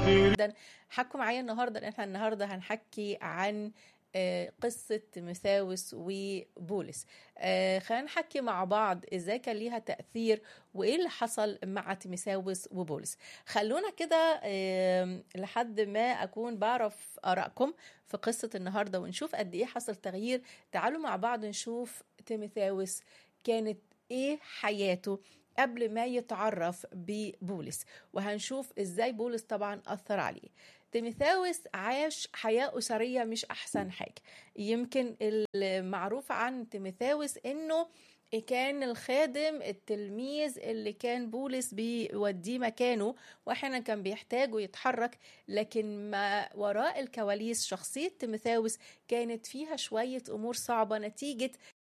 جدا حكوا معايا النهارده لان احنا النهارده هنحكي عن آه، قصة تيموثاوس وبولس آه، خلينا نحكي مع بعض ازاي كان ليها تأثير وايه اللي حصل مع تيموثاوس وبولس خلونا كده آه، لحد ما اكون بعرف ارائكم في قصة النهاردة ونشوف قد ايه حصل تغيير تعالوا مع بعض نشوف تيموثاوس كانت ايه حياته قبل ما يتعرف ببولس وهنشوف ازاي بولس طبعا اثر عليه تيموثاوس عاش حياة أسرية مش أحسن حاجة يمكن المعروف عن تيموثاوس إنه كان الخادم التلميذ اللي كان بولس بيوديه مكانه واحيانا كان بيحتاجه يتحرك لكن ما وراء الكواليس شخصية تيموثاوس كانت فيها شوية أمور صعبة نتيجة